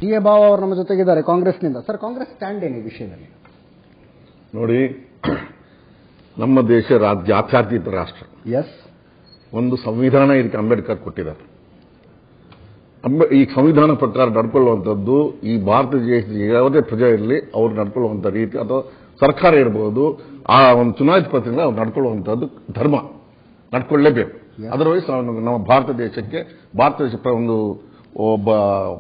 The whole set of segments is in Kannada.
ಸಿ ಎ ಬಾವ ಅವರು ನಮ್ಮ ಜೊತೆಗಿದ್ದಾರೆ ಕಾಂಗ್ರೆಸ್ನಿಂದ ಸರ್ ಕಾಂಗ್ರೆಸ್ ಸ್ಟ್ಯಾಂಡ್ ಏನು ಈ ವಿಷಯದಲ್ಲಿ ನೋಡಿ ನಮ್ಮ ದೇಶ ರಾ- ಜಾತ್ಯತೀತ ರಾಷ್ಟ್ರ ಎಸ್ ಒಂದು ಸಂವಿಧಾನ ಇದಕ್ಕೆ ಅಂಬೇಡ್ಕರ್ ಕೊಟ್ಟಿದ್ದಾರೆ ಅಂಬೆ- ಈ ಸಂವಿಧಾನ ಪ್ರಕಾರ ನಡ್ಕೊಳ್ಳುವಂಥದ್ದು ಈ ಭಾರತ ದೇಶದ ಯಾವುದೇ ಪ್ರಜೆ ಇರಲಿ ಅವ್ರು ನಡ್ಕೊಳ್ಳುವಂಥ ರೀತಿ ಅಥವಾ ಸರ್ಕಾರ ಇರಬಹುದು ಆ ಒಂದು ಚುನಾಯಿತ ಪ್ರತಿನಿಧಿ ಅವ್ರು ನಡ್ಕೊಳ್ಳುವಂಥದ್ದು ಧರ್ಮ ನಡ್ಕೊಳ್ಳೇಬೇಕು ಅದರ್ವೈಸ್ ಅವನು ನಮ್ಮ ಭಾರತ ದೇಶಕ್ಕೆ ಭಾರತ ದೇಶ ಪ್ರ- ಒಂದು ಒಬ್ಬ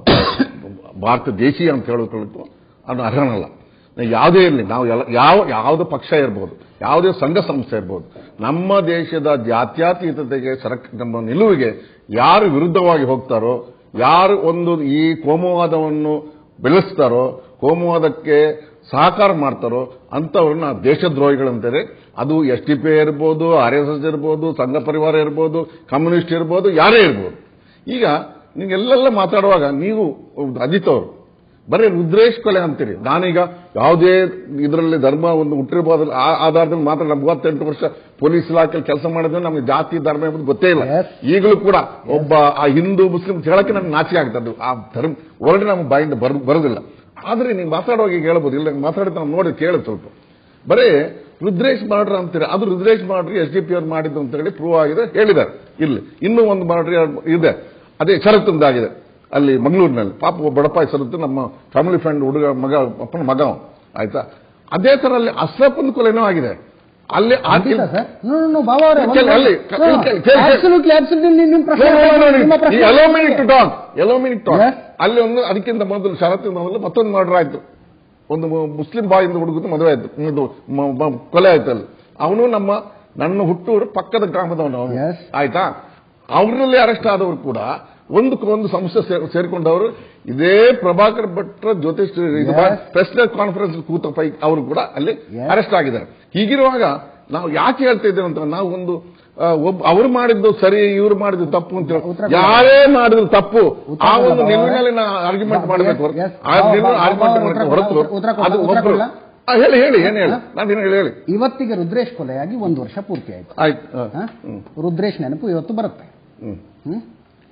ಭಾರತ ದೇಶೀಯ ಅಂತ ಹೇಳಿಕೊಳ್ಳಿಕ್ಕೂ ಅವನು ಅರ್ಹನಲ್ಲ ಯಾವುದೇ ಇರಲಿ ನಾವು ಎಲ್ಲ ಯಾವ ಯಾವುದೇ ಪಕ್ಷ ಇರ್ಬೋದು ಯಾವುದೇ ಸಂಘ ಸಂಸ್ಥೆ ಇರ್ಬೋದು ನಮ್ಮ ದೇಶದ ಜಾತ್ಯತೀತತೆಗೆ ಸರಕ್ ನಮ್ಮ ನಿಲುವಿಗೆ ಯಾರು ವಿರುದ್ಧವಾಗಿ ಹೋಗ್ತಾರೋ ಯಾರು ಒಂದು ಈ ಕೋಮುವಾದವನ್ನು ಬೆಳೆಸ್ತಾರೋ ಕೋಮುವಾದಕ್ಕೆ ಸಹಕಾರ ಮಾಡ್ತಾರೋ ಅಂಥವ್ರನ್ನ ದೇಶದ್ರೋಹಿಗಳಂತಾರೆ ಅದು ಎಸ್ ಡಿ ಪಿ ಇರ್ಬೋದು ಆರ್ ಎಸ್ ಎಸ್ ಇರ್ಬೋದು ಸಂಘ ಪರಿವಾರ ಇರ್ಬೋದು ಕಮ್ಯುನಿಸ್ಟ್ ಇರ್ಬೋದು ಯಾರೇ ಇರ್ಬೋದು ಈಗ ನೀವು ಎಲ್ಲೆಲ್ಲ ಮಾತಾಡುವಾಗ ನೀವು ಅಜಿತ್ ಅವರು ಬರೀ ರುದ್ರೇಶ್ ಕೊಲೆ ಅಂತೀರಿ ನಾನೀಗ ಯಾವುದೇ ಇದರಲ್ಲಿ ಧರ್ಮ ಒಂದು ಹುಟ್ಟಿರಬಹುದು ಆ ಆಧಾರದಲ್ಲಿ ಮಾತ್ರ ನಮ್ಗೆ ಮೂವತ್ತೆಂಟು ವರ್ಷ ಪೊಲೀಸ್ ಇಲಾಖೆಯಲ್ಲಿ ಕೆಲಸ ಮಾಡಿದ್ರೆ ನಮಗೆ ಜಾತಿ ಧರ್ಮ ಎಂಬುದು ಗೊತ್ತೇ ಇಲ್ಲ Yes. ಈಗಲೂ ಕೂಡ ಒಬ್ಬ ಆ ಹಿಂದೂ ಮುಸ್ಲಿಂ ಹೇಳಕ್ಕೆ ನಮ್ಗೆ ನಾಚಿಕೆ ಆಗ್ತದೆ ಆ ಧರ್ಮ ಹೊರಡೆ ನಮ್ಮ ಬಾಯಿಂದ ಬರ್- ಬರೋದಿಲ್ಲ ಆದ್ರೆ ನೀವು ಮಾತಾಡುವಾಗ ಈಗ ಹೇಳ್ಬೋದು ಇಲ್ಲ ಮಾತಾಡಿದ್ರೆ ನಾವು ನೋಡಿ ಕೇಳಿ ಸ್ವಲ್ಪ ಬರೀ ರುದ್ರೇಶ್ ಮಾಡ್ರ ಅಂತೀರಿ ಅದು ರುದ್ರೇಶ್ ಮಾಡ್ರಿ ಎಸ್ ಡಿ ಪಿ ಅವ್ರು ಮಾಡಿದ್ದು ಅಂತ ಹೇಳಿ ಪ್ರೂವ್ ಆಗಿದೆ ಹೇಳಿದ್ದಾರೆ ಇಲ್ಲಿ ಇನ್ನೂ ಒಂದು ಮಾಡ್ರಿ ಇದೆ ಅದೇ ಷರತ್ತೊಂದಾಗಿದೆ ಅಲ್ಲಿ ಮಂಗಳೂರಿನಲ್ಲಿ ಪಾಪ ಒಬ್ಬ ಬಡಪಾಯಿ ಸರತ್ತು ನಮ್ಮ ಫ್ಯಾಮಿಲಿ ಫ್ರೆಂಡ್ ಹುಡುಗ ಮಗ ಅಪ್ಪನ ಮಗ ಅವ. ಆಯ್ತಾ ಅದೇ ತರ ಅಲ್ಲಿ ಅಶ್ರಫನ್ ಕೊಲೆನೂ ಆಗಿದೆ ಅಲ್ಲಿ ಖಂಡಿತ ಸರ್ ನೋ ನೋ ಬಾಬಾ ಅವರೇ ಕೇಳಿ, ಅಲ್ಲಿ, ಕೇಳಿ, ಕೇಳಿ, ಕೇಳಿ. ಅಬ್ಸಲ್ಯೂಟ್ಲಿ ಅಬ್ಸಲ್ಯೂಟ್ಲಿ ನಿಮ್ಮ ಪ್ರಶ್ನೆ ನಿಮ್ಮ ಪ್ರಶ್ನೆ hello minute to talk hello minute talk Yes. ಅಲ್ಲಿ ಒಂದು ಅದಕ್ಕಿಂತ ಮೊದಲು ಷರತ್ತಿನ ಮೊದಲು ಮತ್ತೊಂದು ಮರ್ಡರ್ ಆಯ್ತು ಒಂದು ಮು- ಮುಸ್ಲಿಂ ಬಾಯಿಂದ ಹುಡುಗದ್ದು ಮದುವೆ ಆಯ್ತು ಇದು ಮ- ಮ- ಕೊಲೆ ಆಯ್ತು ಅಲ್ಲಿ ಅವನು ನಮ್ಮ ನನ್ನ ಹುಟ್ಟೂರು ಪಕ್ಕದ ಗ್ರಾಮದವನು ಅವನು Yes. ಆಯ್ತಾ ಅವರಲ್ಲಿ ಅರೆಸ್ಟ್ ಆದವರು ಕೂಡ ಒಂದಕ್ಕೊಂದು ಸಂಸ್ಥೆ ಸೇರ್- ಸೇರ್ಕೊಂಡವರು ಇದೇ ಪ್ರಭಾಕರ್ ಭಟ್ರ ಜೊತೆ Yes. ಪ್ರೆಸ್ ಕಾನ್ಫರೆನ್ಸ್ ಕೂತ ಪೈ ಅವರು ಕೂಡ ಅಲ್ಲಿ Yes. ಅರೆಸ್ಟ್ ಆಗಿದ್ದಾರೆ ಹೀಗಿರುವಾಗ ನಾವು ಯಾಕೆ ಹೇಳ್ತಾ ಇದ್ದೇವೆ ಅಂತ ನಾವು ಒಂದು ಆ, ಒಬ್ಬ ಅವ್ರು ಮಾಡಿದ್ದು ಸರಿ ಇವ್ರು ಮಾಡಿದ್ದು ತಪ್ಪು ಅಂತ ಹೇಳಿ- ಉತ್ತರ ಕೊಡಿ. ಯಾರೇ ಮಾಡಿದ್ರು ತಪ್ಪು ಉತ್ತರ ಆ ಒಂದು ಕೊಡಲ್ಲ, ನಿಲುವಿನಲ್ಲಿ ನಾವು ಆರ್ಗ್ಯುಮೆಂಟ್ ಬಾ- ಮಾಡಬೇಕು yes, yes. ಆ ಬಾ- ನಿಲುವು ಬಾ- ಆರ್ಗ್ಯುಮೆಂಟ್ ಬಾ- ಮಾಡಬೇಕು ಉತ್ತರ ಹೊರತು ಕೊಡ- ಉತ್ತರ ಕೊಡ- ಅದು ಉತ್ತರ ಒಬ್ರು ಕೊಡಲ್ಲ? ಆ, ಹೇಳಿ ಹೇಳಿ ಏನ್ ಹೇಳಿ ನಾನು ಏನು ಹೇಳಿ ಇವತ್ತಿಗೆ ರುದ್ರೇಶ್ ಕೊಲೆಯಾಗಿ ಒಂದು ವರ್ಷ ಪೂರ್ತಿ ಆಯ್ತು ಆಯ್ತು ಆ, ಹ? ಹ್ಮ್. ರುದ್ರೇಶ್ ನೆನಪು ಇವತ್ತು ಬರುತ್ತೆ ಹ್ಮ್. ಹ್ಮ್?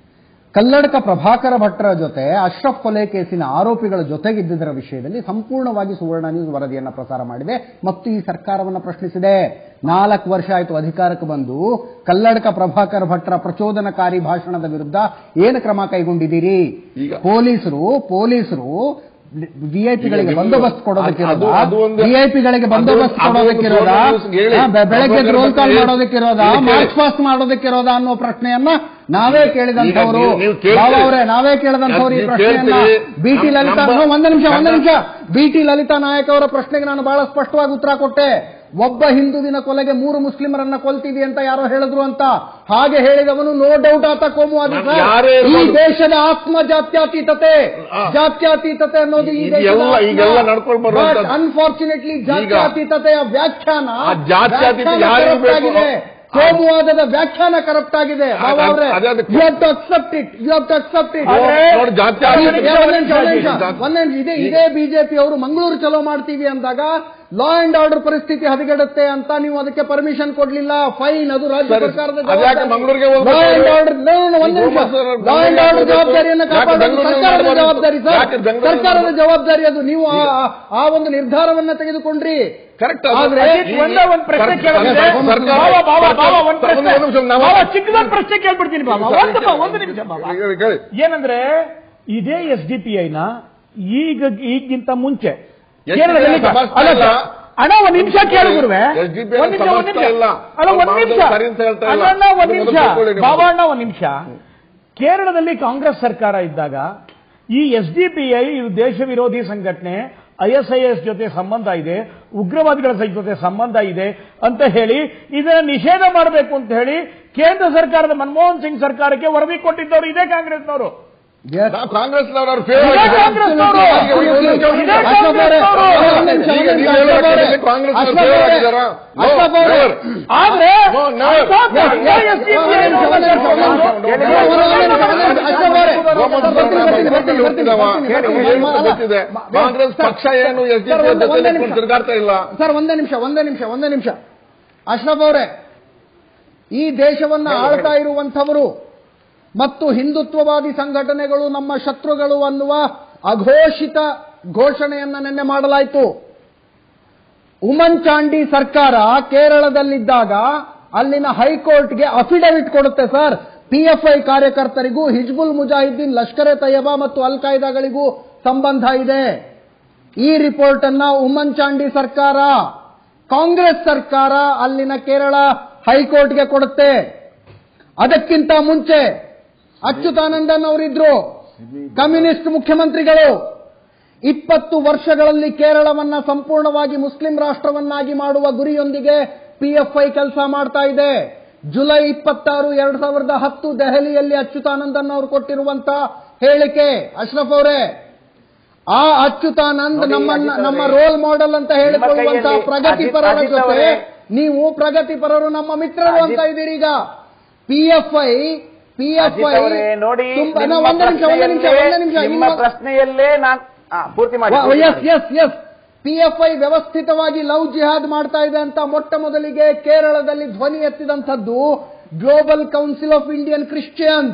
ಕಲ್ಲಡ್ಕ ಪ್ರಭಾಕರ ಭಟ್ರ ಜೊತೆ ಅಶ್ರಫ್ ಕೊಲೆ ಕೇಸಿನ ಆರೋಪಿಗಳ ಜೊತೆಗಿದ್ದುದರ ವಿಷಯದಲ್ಲಿ ಸಂಪೂರ್ಣವಾಗಿ ಸುವರ್ಣ ನ್ಯೂಸ್ ವರದಿಯನ್ನ ಪ್ರಸಾರ ಮಾಡಿದೆ ಮತ್ತು ಈ ಸರ್ಕಾರವನ್ನು ಪ್ರಶ್ನಿಸಿದೆ ನಾಲ್ಕು ವರ್ಷ ಆಯಿತು ಅಧಿಕಾರಕ್ಕೆ ಬಂದು ಕಲ್ಲಡ್ಕ ಪ್ರಭಾಕರ ಭಟ್ರ ಪ್ರಚೋದನಕಾರಿ ಭಾಷಣದ ವಿರುದ್ಧ ಏನು ಕ್ರಮ ಕೈಗೊಂಡಿದ್ದೀರಿ ಈಗ- ಪೊಲೀಸರು ಪೊಲೀಸರು ವಿಐಪಿಗಳಿಗೆ ಈಗ ಬಂದೋಬಸ್ತ್ ಅದು- ಕೊಡೋದಕ್ಕಿರೋದ ಅದು ಒಂದು- ವಿಐಪಿಗಳಿಗೆ ಬಂದೋಬಸ್ತ್ ಅದು- ಅದು ಒಂದು ಕೊಡೋದಕ್ಕಿರೋದ ಸುವರ್ಣ ನ್ಯೂಸ್ ಹೇಳಿ. ಹಾ, ಬೆ- ಬೆಳಗ್ಗೆ ಪ್ರಭಾಕರ್ ರೋಲ್ ಕಾಲ್ ಭಟ್ರು ಮಾಡೋದಕ್ಕಿರೋದ ಇಲ್ಲಿ ಕೇಳಿ. ಮಾರ್ಚ್ ಪಾಸ್ಟ್ ಮಾಡೋದಕ್ಕಿರೋದ ಅನ್ನೋ ಪ್ರಶ್ನೆಯನ್ನ ನಾವೇ ಕೇಳಿದಂತವ್ರು ಈಗ ನೀವು- ನೀವು ಕೇಳ್ತೀರಿ. ಬಾಬಾ ಅವರೇ ನಾವೇ ಕೇಳಿದಂತವ್ರು ಈ ನೀವು ಪ್ರಶ್ನೆಯನ್ನ ಕೇಳ್ತೀರಿ. ಬಿ ಟಿ ನಮ್ಮ- ಲಲಿತಾ ನಮ್ಮ- ನೋ, ಒಂದು ನಿಮಿಷ ಒಂದು ನಮ್ಮ- ನಿಮಿಷ ಬಿ ಟಿ ಲಲಿತಾ ನಾಯಕ್ ಅವರ ಪ್ರಶ್ನೆಗೆ ನಾನು ಬಹಳ ಸ್ಪಷ್ಟವಾಗಿ ಉತ್ತರ ಕೊಟ್ಟೆ ಒಬ್ಬ ಹಿಂದುವಿನ ಕೊಲೆಗೆ ಮೂರು ಮುಸ್ಲಿಮರನ್ನ ಕೊಲ್ತೀವಿ ಅಂತ ಯಾರೋ ಹೇಳಿದ್ರು ಅಂತ ಹಾಗೆ ಹೇಳಿದವನು ನೋ ಡೌಟ್ ಆತ ಕೋಮುವಾದಿ ನಾನು ಸರ್. ಯಾರೇ ಈ ಇರ್ಬೋದು. ದೇಶದ ಆತ್ಮ ಜಾತ್ಯತೀತತೆ ಆ. ಜಾತ್ಯತೀತತೆ ಅನ್ನೋದು ಈ ಇದೆಲ್ಲ- ಈಗೆಲ್ಲ ನಡ್ಕೊಂಡು ಬರುವಂತದ್ದು. ಅನ್ಫಾರ್ಚುನೇಟ್ಲಿ ಜಾತ್ಯತೀತತೆಯ ವ್ಯಾಖ್ಯಾನ ಆ ಜಾತ್ಯತೀತ ವ್ಯಾಖ್ಯಾನ ಯಾರಿಗೂ corrupt ಬೇಕು? ಆಗಿದೆ. ಕೋಮುವಾದದ ವ್ಯಾಖ್ಯಾನ ಕರಪ್ಟ್ ಆಗಿದೆ ಬಾಬಾ ಅದ್- ಅವರೇ ಅದೇ ಅದಕ್ಕೆ- you have to accept it you have to accept it ನೋಡಿ, ನೋಡಿ, ಜಾತ್ಯತೀತ- ಇದೇ ಇದೇ ಬಿಜೆಪಿ ಅವರು ಮಂಗಳೂರು ಚಲೋ ಮಾಡ್ತೀವಿ ಅಂದಾಗ ಲಾ ಅಂಡ್ ಆರ್ಡರ್ ಪರಿಸ್ಥಿತಿ ಹದಗೆಡುತ್ತೆ ಅಂತ ನೀವು ಅದಕ್ಕೆ ಪರ್ಮಿಷನ್ ಕೊಡ್ಲಿಲ್ಲ ಫೈನ್ ಅದು ರಾಜ್ಯ ಸರಿ, ಸರ್ಕಾರದ ಅದ್ಯಾಕೆ ಮಂಗಳೂರಿಗೆ ಹೋಗ್ಬೇಕು? ಲಾ ಅಂಡ್ ಆರ್ಡರ್ ಒಂದು ನೀವು ನಿಮಿಷ ಸರ್ ಲಾ ಅಂಡ್ ಆರ್ಡರ್ ಯಾಕೆ ಜವಾಬ್ದಾರಿಯನ್ನು ಯಾಕೆ ಕಾಪಾಡೋದು ಬೆಂಗಳೂರಿಗೆ ಸರ್ಕಾರದ ಮಾಡಬಾರ್ದು? ಜವಾಬ್ದಾರಿ ಸರ್ ಯಾಕೆ ಬೆಂಗಳೂರಿಗೆ ಸರ್ಕಾರದ ಮಾಡಬಾರ್ದು? ಜವಾಬ್ದಾರಿ ಅದು ನೀವು ಆ- ಆ- ಆ ಒಂದು ನಿರ್ಧಾರವನ್ನ ತೆಗೆದುಕೊಂಡ್ರಿ ಕರೆಕ್ಟ್ ಆದ್ರೆ ಒಂದೇ ಒಂದ್ ಪ್ರಶ್ನೆ ಕೇಳಿದ್ರೆ ಸರ್ಕಾರ- ಬಾಬಾ ಬಾಬಾ ಬಾಬಾ ಒಂದ್ ಸರ್ಕಾರ- ಪ್ರಶ್ನೆ ಒಂದು ನಿಮಿಷ ನಾವು- ಬಾಬಾ ಚಿಕ್ಕದೊಂದ್ ಪ್ರಶ್ನೆ ಕೇಳ್ಬಿಡ್ತೀನಿ ಬಾಬಾ ಒಂದು ಬಾ- ಒಂದು ನಿಮಿಷ ಬಾಬಾ ಹೇಳಿ, ಕೇಳಿ. ಏನಂದ್ರೆ ಇದೇ ಎಸ್ ಡಿ ಪಿ ಐನ ಈಗ ಈಗಿಂತ ಮುಂಚೆ SDPI ಕೇರಳದಲ್ಲಿ ಸಮಸ್ಯೆ ಅಲ್ಲ ಇಲ್ಲ. ಸರ್, ಅಣ್ಣ ಒಂದ್ ನಿಮಿಷ ಕೇಳಿಗುರುವೆ SDPI ಒಂದ್ ನಿಮಿಷ ಒಂದ್ ಸಮಸ್ಯೆ ನಿಮಿಷ ಇಲ್ಲ. ಅಲ್ಲ ಅವ್ರು ಒಂದ್ ನಿಮಿಷ ಮಾಡೋದು ಸರಿ ಅಂತ ಹೇಳ್ತಾ ಇಲ್ಲ. ಅಣ್ಣ ಒಂದ್ ಅದು ನಿಮಿಷ ಮೊದಲು ತಿಳ್ಕೊಳ್ಳಿ ನೀವು. ಬಾಬಾ ಅಣ್ಣ ಒಂದ್ ನಿಮಿಷ ಕೇರಳದಲ್ಲಿ ಕಾಂಗ್ರೆಸ್ ಸರ್ಕಾರ ಇದ್ದಾಗ ಈ ಎಸ್ ಡಿ ಪಿ ಐ ಇದು ದೇಶ ವಿರೋಧಿ ಸಂಘಟನೆ ಐ ಎಸ್ ಐ ಎಸ್ ಜೊತೆ ಸಂಬಂಧ ಇದೆ ಉಗ್ರವಾದಿಗಳ ಜೊತೆ ಸಂಬಂಧ ಇದೆ ಅಂತ ಹೇಳಿ ಇದನ್ನ ನಿಷೇಧ ಮಾಡಬೇಕು ಅಂತ ಹೇಳಿ ಕೇಂದ್ರ ಸರ್ಕಾರದ ಮನಮೋಹನ್ ಸಿಂಗ್ ಸರ್ಕಾರಕ್ಕೆ ವರದಿ ಕೊಟ್ಟಿದ್ದವರು ಇದೇ ಕಾಂಗ್ರೆಸ್ನವರು Yes. ನಾವು ಕಾಂಗ್ರೆಸ್ನವರು ಅವ್ರ ಫೇವರ್ ಇದೇ ಕಾಂಗ್ರೆಸ್ನವರು ಇದೇ ಕಾಂಗ್ರೆಸ್ನವರು ಈಗ ನೀವು ಹೇಳೋ ಹಾಗೆ ಕಾಂಗ್ರೆಸ್ ಅವ್ರು ಫೇವರ್ ಆಗಿದ್ದಾರಾ? No, ಅಶ್ರಫ್ ಅವರೇ. never. ಆದ್ರೆ No, never. I thought that ASDPI ಗೊತ್ತಿದೆ ಕಾಂಗ್ರೆಸ್ ಪಕ್ಷ ಏನು ಎಸ್ ಡಿ ಪಿ ಜೊತೆ ತಿರುಗಾಡ್ತಾ ಇಲ್ಲ ಸರ್ ಒಂದೇ ನಿಮಿಷ ಒಂದೇ ನಿಮಿಷ ಒಂದೇ ನಿಮಿಷ ಅಶ್ರಫ್ ಅವರೇ ಈ ದೇಶವನ್ನ ಆಳ್ತಾ ಇರುವಂಥವರು ಮತ್ತು ಹಿಂದುತ್ವವಾದಿ ಸಂಘಟನೆಗಳು ನಮ್ಮ ಶತ್ರುಗಳು ಅನ್ನುವ ಅಘೋಷಿತ ಘೋಷಣೆಯನ್ನ ನಿನ್ನೆ ಮಾಡಲಾಯಿತು ಉಮನ್ ಚಾಂಡಿ ಸರ್ಕಾರ ಕೇರಳದಲ್ಲಿದ್ದಾಗ ಅಲ್ಲಿನ ಹೈಕೋರ್ಟ್ಗೆ ಅಫಿಡವಿಟ್ ಕೊಡುತ್ತೆ ಸರ್ ಪಿಎಫ್ಐ ಕಾರ್ಯಕರ್ತರಿಗೂ ಹಿಜ್ಬುಲ್ ಮುಜಾಹಿದ್ದೀನ್ ಲಷ್ಕರ್ ಎ ತಯ್ಯಬಾ ಮತ್ತು ಅಲ್ ಕಾಯ್ದಾಗಳಿಗೂ ಸಂಬಂಧ ಇದೆ ಈ ರಿಪೋರ್ಟ್ ಅನ್ನ ಉಮನ್ ಚಾಂಡಿ ಸರ್ಕಾರ ಕಾಂಗ್ರೆಸ್ ಸರ್ಕಾರ ಅಲ್ಲಿನ ಕೇರಳ ಹೈಕೋರ್ಟ್ಗೆ ಕೊಡುತ್ತೆ ಅದಕ್ಕಿಂತ ಮುಂಚೆ ಅಚ್ಯುತಾನಂದನ್ ಅವರಿದ್ರು ಕಮ್ಯುನಿಸ್ಟ್ ಮುಖ್ಯಮಂತ್ರಿಗಳು ಇಪ್ಪತ್ತು ವರ್ಷಗಳಲ್ಲಿ ಕೇರಳವನ್ನ ಸಂಪೂರ್ಣವಾಗಿ ಮುಸ್ಲಿಂ ರಾಷ್ಟ್ರವನ್ನಾಗಿ ಮಾಡುವ ಗುರಿಯೊಂದಿಗೆ ಪಿಎಫ್ಐ ಕೆಲಸ ಮಾಡ್ತಾ ಇದೆ ಜುಲೈ ಇಪ್ಪತ್ತಾರು ಎರಡ್ ಸಾವಿರದ ಹತ್ತು ದೆಹಲಿಯಲ್ಲಿ ಅಚ್ಯುತಾನಂದನ್ ಅವರು ಕೊಟ್ಟಿರುವಂತ ಹೇಳಿಕೆ ಅಶ್ರಫ್ ಅವರೇ ಆ ಅಚ್ಯುತಾನಂದ್ ನೋಡಿ, ನಮ್ಮನ್ನ ಅಜಿತ್ ನಮ್ಮ ಅವರೇ, ರೋಲ್ ಮಾಡೆಲ್ ಅಂತ ಹೇಳಿಕೊಳ್ಳುವಂತ ಕೈಯಲ್ಲಿ ಪ್ರಗತಿಪರರ ಅಜಿತ್ ಜೊತೆ ಅವರೇ, ನೀವು ಪ್ರಗತಿಪರರು ನಮ್ಮ ಮಿತ್ರರು ಅಂತ ಅಜಿತ್- ಇದ್ದೀರಿ ಈಗ ಪಿಎಫ್ಐ ಪಿಎಫ್ಐ ಅಜಿತ್ ಅವರೇ, ನೋಡಿ ತುಂಬಾ ನಿಮ್ಮ ಒಂದು ನಿಮಿಷ ಒಂದು ನಿಮಿಷ ಒಂದು ನಿಮಿಷ ಪ್ರಶ್ನೆಯಲ್ಲೇ- ನಿಮ್ಮ ಇನ್ನೊಂದು- ಪ್ರಶ್ನೆಯಲ್ಲೇ ನಾನು ಆ, ಪೂರ್ತಿ ಮಾಡಿ ಪೂರ್ತಿ ಎಸ್ ಮಾಡಿ. ಎಸ್ ಎಸ್ ಪಿಎಫ್ಐ ವ್ಯವಸ್ಥಿತವಾಗಿ ಲವ್ ಜಿಹಾದ್ ಮಾಡ್ತಾ ಇದೆ ಅಂತ ಮೊಟ್ಟ ಮೊದಲಿಗೆ ಕೇರಳದಲ್ಲಿ ಧ್ವನಿ ಎತ್ತಿದಂಥದ್ದು global council of Indian Christians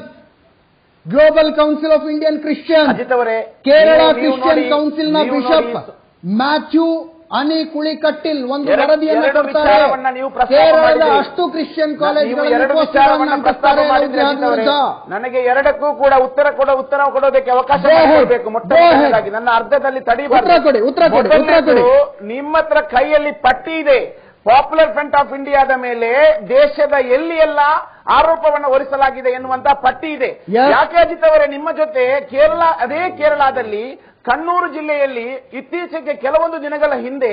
global council of Indian Christians Ajit ಅವರೇ ಕೇರಳ ನೀವು- ನೀವು ಕ್ರಿಶ್ಚಿಯನ್ ನೋಡಿ- ಕೌನ್ಸಿಲ್ನ ನೀವು ಬಿಷಪ್ ನೋಡಿ, ಮ್ಯಾಥ್ಯೂ ಅನಿ ಕುಳಿಕಟ್ಟಿಲ್ ಒಂದು ಎರಡು- ವರದಿಯನ್ನು ಎರಡು ಕೊಡ್ತಾರೆ ವಿಚಾರವನ್ನ ನೀವು ಪ್ರಸ್ತಾಪ ಕೇರಳದ ಮಾಡಿದ್ದೀರಿ. ಅಷ್ಟು ಕ್ರಿಶ್ಚಿಯನ್ ನೀವು ಕಾಲೇಜ್ಗಳಲ್ಲಿ ಎರಡು ಪೋಸ್ಟರ್ಗಳನ್ನು ವಿಚಾರವನ್ನ ಪ್ರಸ್ತಾಪ ಅಂಟಿಸ್ತಾರೆ ಲವ್ ಮಾಡಿದ್ದೀರಿ ಜಿಹಾದ್ ಅಜಿತ್ ಅವರೇ. ವಿರುದ್ಧ ನನಗೆ ಎರಡಕ್ಕೂ ಕೂಡ ಉತ್ತರ ಕೊಡ ಉತ್ತರ ಕೊಡೋದಕ್ಕೆ ಅವಕಾಶ Go ahead. ಕೊಡಬೇಕು ಮೊಟ್ಟ Go ahead. ಮೊದಲನೇದಾಗಿ ನನ್ನ ಅರ್ಧದಲ್ಲಿ ತಡಿಬಾರ್ದು ಉತ್ತರ ಕೊಡಿ, ಉತ್ತರ ಕೊಡಿ, ಉತ್ತರ ಕೊಡಿ. ಮೊದಲನೇದು, ನಿಮ್ಮ ಹತ್ರ ಕೈಯಲ್ಲಿ ಪಟ್ಟಿ ಇದೆ ಪಾಪ್ಯುಲರ್ ಫ್ರಂಟ್ ಆಫ್ ಇಂಡಿಯಾದ ಮೇಲೆ ದೇಶದ ಎಲ್ಲಿ ಎಲ್ಲ ಆರೋಪವನ್ನು ಹೊರಿಸಲಾಗಿದೆ ಎನ್ನುವಂತ ಪಟ್ಟಿ ಇದೆ Yes. ಯಾಕೆ ಅಜಿತ್ ಅವರೇ ನಿಮ್ಮ ಜೊತೆ ಕೇರಳ ಅದೇ ಕೇರಳದಲ್ಲಿ ಕಣ್ಣೂರು ಜಿಲ್ಲೆಯಲ್ಲಿ ಇತ್ತೀಚೆಗೆ ಕೆಲವೊಂದು ದಿನಗಳ ಹಿಂದೆ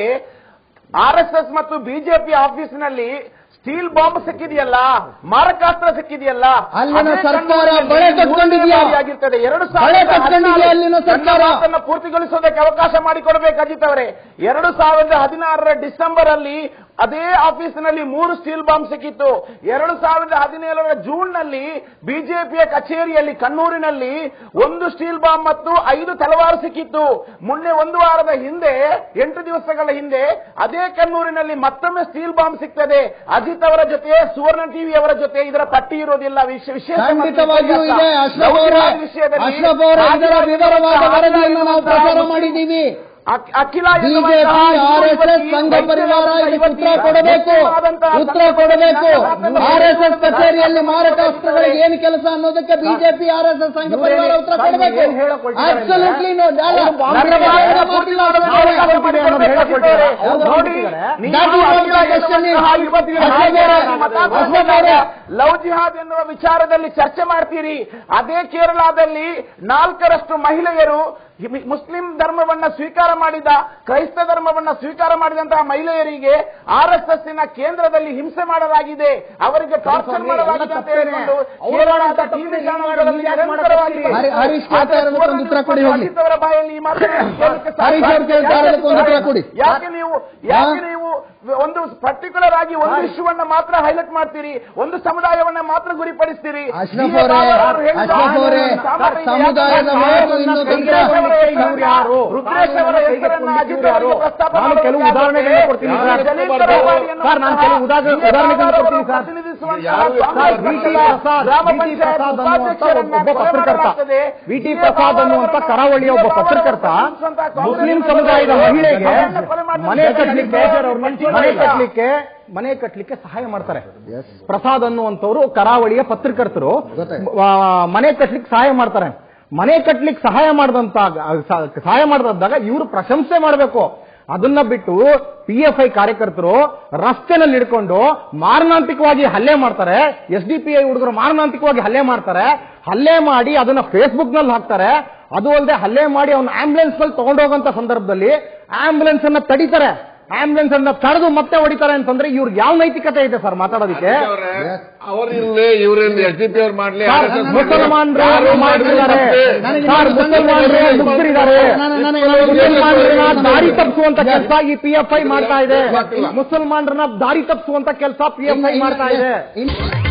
ಆರ್ಎಸ್ಎಸ್ ಮತ್ತು ಬಿಜೆಪಿ ಆಫೀಸ್ನಲ್ಲಿ ಸ್ಟೀಲ್ ಬಾಂಬ್ ಸಿಕ್ಕಿದೆಯಲ್ಲ ಮಾರಕಾಸ್ತ್ರ ಸಿಕ್ಕಿದೆಯಲ್ಲ ಅಲ್ಲಿನ ಅದೇ ಸರ್ಕಾರ ಕಣ್ಣೂರಿನಲ್ಲಿ ಬಳೆ ಕಟ್ಕೊಂಡಿದ್ಯಾ? ಮೂರನೇ ಆಗಿರ್ತದೆ ಎರಡು ಬಳೆ ಕಟ್ಕೊಂಡಿದ್ಯಾ ಅಲ್ಲಿನ ಸರ್ಕಾರ? ಮಾತನ್ನ ಪೂರ್ತಿಗೊಳಿಸೋದಕ್ಕೆ ಅವಕಾಶ ಮಾಡಿಕೊಡಬೇಕು ಅಜಿತ್ ಅವರೇ ಎರಡು ಸಾವಿರದ ಹದಿನಾರರ ಡಿಸೆಂಬರ್ ಅಲ್ಲಿ ಅದೇ ಆಫೀಸ್ನಲ್ಲಿ ಮೂರು ಸ್ಟೀಲ್ ಬಾಂಬ್ ಸಿಕ್ಕಿತ್ತು ಎರಡು ಸಾವಿರದ ಹದಿನೇಳರ ಜೂನ್ ನಲ್ಲಿ ಬಿಜೆಪಿಯ ಕಚೇರಿಯಲ್ಲಿ ಕಣ್ಣೂರಿನಲ್ಲಿ ಒಂದು ಸ್ಟೀಲ್ ಬಾಂಬ್ ಮತ್ತು ಐದು ತಲವಾರು ಸಿಕ್ಕಿತ್ತು ಮೊನ್ನೆ ಒಂದು ವಾರದ ಹಿಂದೆ ಎಂಟು ದಿವಸಗಳ ಹಿಂದೆ ಅದೇ ಕಣ್ಣೂರಿನಲ್ಲಿ ಮತ್ತೊಮ್ಮೆ ಸ್ಟೀಲ್ ಬಾಂಬ್ ಸಿಗ್ತದೆ ಅಜಿತ್ ಅವರ ಜೊತೆ ಸುವರ್ಣ ಟಿವಿ ಅವರ ಜೊತೆ ಇದರ ಪಟ್ಟಿ ಇರೋದಿಲ್ಲ ವಿಶೇಷ ವಿಶೇಷ ಖಂಡಿತವಾಗಿಯೂ ಇದೆ ಅಶ್ರಫ್ ಲವ್ ಅವರೇ ಜಿಹಾದ್ ವಿಷಯದಲ್ಲಿ ಅಶ್ರಫ್ ಅವರೇ ಇದರ ವಿವರವಾದ ವರದಿಯನ್ನು ನಾವು ಪ್ರಸಾರ ಮಾಡಿದ್ದೀವಿ ಅಖ್- ಅಖಿಲ ಬಿಜೆಪಿ ಎನ್ನುವಂತಹ ಆರ್ಎಸ್ಎಸ್ ಸಂಘ ಪರಿವಾರ ಇದಕ್ಕೆ ಉತ್ತರ ಕೊಡಬೇಕು ಉತ್ತರ ಕೊಡಬೇಕು ಆರ್ಎಸ್ಎಸ್ ಕಚೇರಿಯಲ್ಲಿ ಮಾರಕಾಸ್ತ್ರಗಳಿಗೆ ಏನು ಕೆಲಸ ಅನ್ನೋದಕ್ಕೆ ಬಿಜೆಪಿ ಆರ್ಎಸ್ಎಸ್ ಸಂಘ ಪರಿವಾರ ಉತ್ತರ ಕೊಡಬೇಕು ಅಬ್ಸಲ್ಯೂಟ್ಲಿ ನೋ ಲವ್ ಜಿಹಾದ್ ಎನ್ನುವ ವಿಚಾರದಲ್ಲಿ ಚರ್ಚೆ ಮಾಡ್ತೀರಿ ಅದೇ ಕೇರಳದಲ್ಲಿ ನಾಲ್ಕರಷ್ಟು ಮಹಿಳೆಯರು ಹಿ- ಮುಸ್ಲಿಂ ಧರ್ಮವನ್ನ ಸ್ವೀಕಾರ ಮಾಡಿದ ಕ್ರೈಸ್ತ ಧರ್ಮವನ್ನ ಸ್ವೀಕಾರ ಮಾಡಿದಂತಹ ಮಹಿಳೆಯರಿಗೆ ಆರ್ ಎಸ್ ಎಸ್ ನ ಕೇಂದ್ರದಲ್ಲಿ ಹಿಂಸೆ ಮಾಡಲಾಗಿದೆ ಅವರಿಗೆ ಟಾರ್ಚರ್ ಮಾಡಲಾಗಿದೆ ಅಂತ ಹೇಳಿಕೊಂಡು ಕೇರಳದ ಟಿವಿ ಚಾನೆಲ್ಗಳಲ್ಲಿ ನಿರಂತರವಾಗಿ ಹರಿ- ಹರೀಶ್ ಕೇಳ್ತಾ ಇರೋದಕ್ಕೆ ಒಂದು ಉತ್ತರ ಕೊಡಿ ಹೋಗ್ಲಿ. ಅಜಿತ್ ಅವರ ಬಾಯಲ್ಲಿ ಈ ಮಾತನ್ನ ಕೇಳಲಿಕ್ಕೆ ಸಾಧ್ಯ ಹರೀಶ್ ಅವ್ರು ಕೇಳ್ತಾ ಇರೋದಕ್ಕೆ ಒಂದು ಉತ್ತರ ಕೊಡಿ. ಯಾಕೆ ನೀವು ಯಾಕೆ ಹಾ? ನೀವು ಒಂದು ಪರ್ಟಿಕ್ಯುಲರ್ ಆಗಿ ಒಂದು ಇಶ್ಯೂವನ್ನ ಮಾತ್ರ ಹೈಲೈಟ್ ಮಾಡ್ತೀರಿ ಒಂದು ಸಮುದಾಯವನ್ನ ಮಾತ್ರ ಗುರಿಪಡಿಸ್ತೀರಿ ಅಶ್ರಫ್ ಹೀಗೆ ಅವರೇ, ಬಾಬಾರವರು ಹೇಳಿದ ಅಶ್ರಫ್ ಅವರೇ, ಸಾಮಾನ್ಯ ಸಮುದಾಯದ ಮಾತು ಇನ್ನು ರುದ್ರೇಶ್ ಅವರ ದೊಡ್ಡ- ಹೆಸರನ್ನ- ಯಾರು? ರುದ್ರೇಶ್ ಅವರ ಹೆಸರನ್ನ ಅಜಿತ್ ಅವರಿಗೆ ಪ್ರಸ್ತಾಪ ನಾನು ಕೆಲವು ಮಾಡೋದಕ್ಕೆ ಉದಾಹರಣೆಗಳನ್ನ ಕೊಡ್ತೀನಿ ಆಗುತ್ತೆ. ಸರ್. ಜಲೀಲ್ ತರವಾರಿ ಎನ್ನುವಂತಹ ಸರ್, ನಾನು ಕೆಲವು ಉದಾಹರಣೆ- ಹೀಗೆ ಉದಾಹರಣೆಗಳನ್ನ ಬಾಬಾರವರು ಕೊಡ್ತೀನಿ ಸರ್. ಪ್ರತಿನಿಧಿಸುವಂತಹ ಯಾರು- ಕಾಂಗ್ರೆಸ್ ವಿ ಟಿ ಪಕ್ಷದ ಪ್ರಸಾದ್ ಗ್ರಾಮ ವಿ ಟಿ ಪಂಚಾಯತ್ ಪ್ರಸಾದ್ ಅನ್ನುವಂತ ಉಪಾಧ್ಯಕ್ಷರನ್ನ ಒಬ್ಬ ಕೊಲೆ ಪತ್ರಕರ್ತ ಮಾಡಲಾಗ್ತದೆ. ವಿ ಟಿ ಹೀಗೆ ಪ್ರಸಾದ್ ಅನ್ನುವಂತ ಬಾಬಾರವರನ್ನ- ಕರಾವಳಿಯ ಒಬ್ಬ ಪತ್ರಕರ್ತ ಮುಸ್ಲಿಂ ಸಮುದಾಯದ ಮಹಿಳೆಗೆ ಮನೆ ಕಟ್ಟಲಿಕ್ಕೆ ಮನೆ ಕಟ್ಟಲಿಕ್ಕೆ ಮನೆ ಕಟ್ಟಲಿಕ್ಕೆ ಸಹಾಯ ಮಾಡ್ತಾರೆ ಪ್ರಸಾದ್ ಅನ್ನುವಂಥವ್ರು ಕರಾವಳಿಯ ಪತ್ರಕರ್ತರು ಗೊತ್ತಾಯ್ತು. ಆ, ಮನೆ ಕಟ್ಟಲಿಕ್ಕೆ ಸಹಾಯ ಮಾಡ್ತಾರೆ ಮನೆ ಕಟ್ಟಲಿಕ್ಕೆ ಸಹಾಯ ಮಾಡಿದಂತ ಸಹಾಯ ಮಾಡಿದಾಗ ಇವರು ಪ್ರಶಂಸೆ ಮಾಡಬೇಕು ಅದನ್ನ ಬಿಟ್ಟು ಪಿ ಎಫ್ ಐ ಕಾರ್ಯಕರ್ತರು ರಸ್ತೆನಲ್ಲಿ ಹಿಡ್ಕೊಂಡು ಮಾರಣಾಂತಿಕವಾಗಿ ಹಲ್ಲೆ ಮಾಡ್ತಾರೆ ಎಸ್ ಡಿ ಪಿ ಐ ಹುಡುಗರು ಮಾರಣಾಂತಿಕವಾಗಿ ಹಲ್ಲೆ ಮಾಡ್ತಾರೆ ಹಲ್ಲೆ ಮಾಡಿ ಅದನ್ನ ಫೇಸ್ಬುಕ್ ನಲ್ಲಿ ಹಾಕ್ತಾರೆ ಅದು ಅಲ್ಲದೆ ಹಲ್ಲೆ ಮಾಡಿ ಅವನ ಆಂಬುಲೆನ್ಸ್ ನಲ್ಲಿ ತಗೊಂಡೋಗಂತ ಸಂದರ್ಭದಲ್ಲಿ ಆಂಬುಲೆನ್ಸ್ ಅನ್ನ ತಡಿತಾರೆ ಆಂಬುಲೆನ್ಸ್ ಅನ್ನ ತಡೆದು ಮತ್ತೆ ಹೊಡಿತಾರೆ ಅಂತಂದ್ರೆ ಇವ್ರಿಗೆ ಯಾವ ನೈತಿಕತೆ ಇದೆ ಸರ್ ಮಾತಾಡೋದಕ್ಕೆ ಅವರಿಲ್ಲಿ ಇವರಲ್ಲಿ ಎಸ್ ಡಿ ಪಿ ಅವ್ರು ಮಾಡ್ಲಿ ಸರ್, RSS ಮಾಡ್ಲಿ, ಮುಸಲ್ಮಾನರು ಯಾರು ಮಾಡ್ತಿದ್ದಾರೆ ಮಾಡ್ಲಿ, ನನಗೆ ಸರ್ ನೀವು ಮುಸಲ್ಮಾನರು ಸಂಘಟನೆ ಮುಗ್ಧರಿದ್ದಾರೆ ನಾನು- ನಾನು ಕೆಲವು ಮುಸಲ್ಮಾನರನ್ನ ದಾರಿ ತಪ್ಪಿಸುವಂತ Yes. ಕೆಲಸ ಈ ಪಿ ಎಫ್ ಐ ಮಾಡ್ತಾ ಇದೆ ಗೊತ್ತಿಲ್ಲ. ಮುಸಲ್ಮಾನರನ್ನ ದಾರಿ ತಪ್ಪಿಸುವಂತ ಕೆಲಸ ಪಿ ಎಫ್ ಐ ಮಾಡ್ತಾ ಇದೆ ಇನ್ನು-